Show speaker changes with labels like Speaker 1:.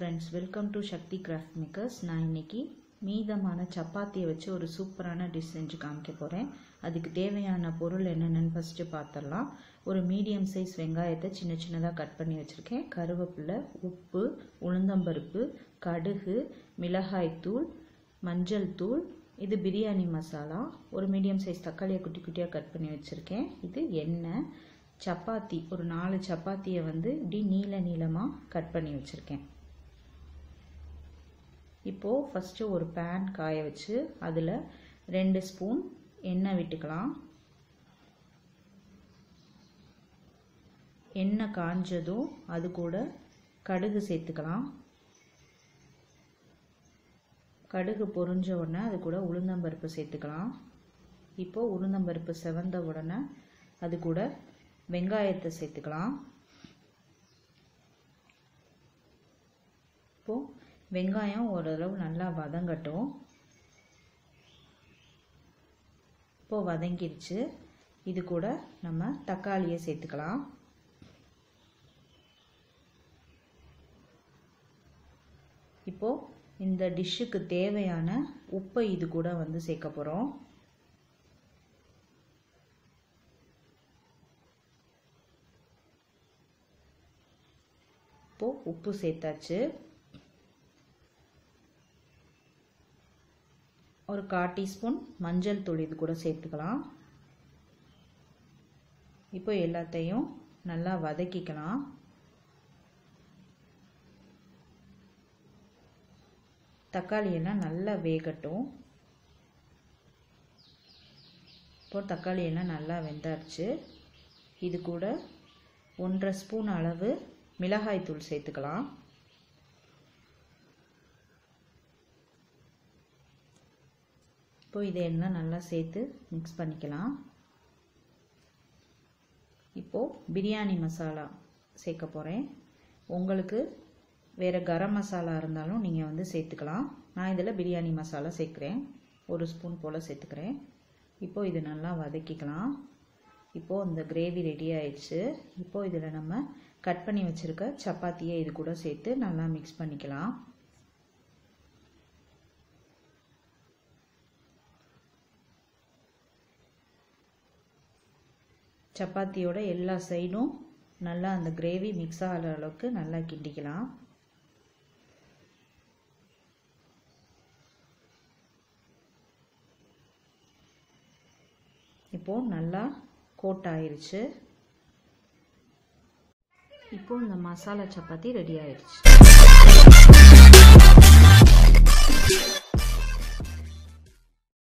Speaker 1: friends welcome to Sakthi craft makers நான் இன்னைக்கு மீதமான சப்பாத்தியை வச்சு ஒரு சூப்பரான டிஷ் செஞ்சு காமிக்க போகிறேன் அதுக்கு தேவையான பொருள் என்னென்னு ஃபஸ்ட்டு பார்த்துடலாம் ஒரு மீடியம் சைஸ் வெங்காயத்தை சின்ன சின்னதாக கட் பண்ணி வச்சுருக்கேன் கருவேப்பிலை உப்பு உளுந்தம்பருப்பு கடுகு மிளகாய்த்தூள் மஞ்சள் தூள் இது பிரியாணி மசாலா ஒரு மீடியம் சைஸ் தக்காளியை குட்டி குட்டியாக கட் பண்ணி வச்சுருக்கேன் இது எண்ணெய் சப்பாத்தி ஒரு நாலு சப்பாத்தியை வந்து இப்படி நீள நீளமாக கட் பண்ணி வச்சுருக்கேன் இப்போது ஃபஸ்ட்டு ஒரு பேன் காய வச்சு அதில் ரெண்டு ஸ்பூன் எண்ணெய் விட்டுக்கலாம் எண்ணெய் காஞ்சதும் அது கூட கடுகு சேர்த்துக்கலாம் கடுகு பொரிஞ்ச உடனே அது கூட உளுந்தம்பருப்பு சேர்த்துக்கலாம் இப்போது உளுந்தம்பருப்பு செவந்த உடனே அது கூட வெங்காயத்தை சேர்த்துக்கலாம் இப்போது வெங்காயம் ஓரளவு நல்லா வதங்கட்டும் இப்போது வதங்கிடுச்சு இது கூட நம்ம தக்காளியை சேர்த்துக்கலாம் இப்போது இந்த டிஷ்ஷுக்கு தேவையான உப்பை இது கூட வந்து சேர்க்க போகிறோம் இப்போது உப்பு சேர்த்தாச்சு ஒரு கால் டீஸ்பூன் மஞ்சள் தூள் இது கூட சேர்த்துக்கலாம் இப்போ எல்லாத்தையும் நல்லா வதக்கிக்கலாம் தக்காளி எல்லாம் நல்லா வேகட்டும் இப்போ தக்காளி எல்லாம் நல்லா வெந்தாச்சு இது கூட ஒன்றரை ஸ்பூன் அளவு மிளகாய் தூள் சேர்த்துக்கலாம் இப்போ இதையெல்லாம் நல்லா சேர்த்து மிக்ஸ் பண்ணிக்கலாம் இப்போது பிரியாணி மசாலா சேர்க்க போகிறேன் உங்களுக்கு வேறு கரம் மசாலா இருந்தாலும் நீங்கள் வந்து சேர்த்துக்கலாம் நான் இதில் பிரியாணி மசாலா சேர்க்குறேன் ஒரு ஸ்பூன் போல் சேர்த்துக்கிறேன் இப்போது இது நல்லா வதக்கிக்கலாம் இப்போது இந்த கிரேவி ரெடி ஆயிடுச்சு இப்போது இதில் நம்ம கட் பண்ணி வச்சுருக்க சப்பாத்தியை இது கூட சேர்த்து நல்லா மிக்ஸ் பண்ணிக்கலாம் சப்பாத்தியோட எல்லா சைடும் நல்லா அந்த கிரேவி மிக்ஸ் ஆகிற அளவுக்கு நல்லா கிண்டிக்கலாம் இப்போது நல்லா கோட் ஆயிருச்சு இப்போது இந்த மசாலா சப்பாத்தி ரெடி ஆயிடுச்சு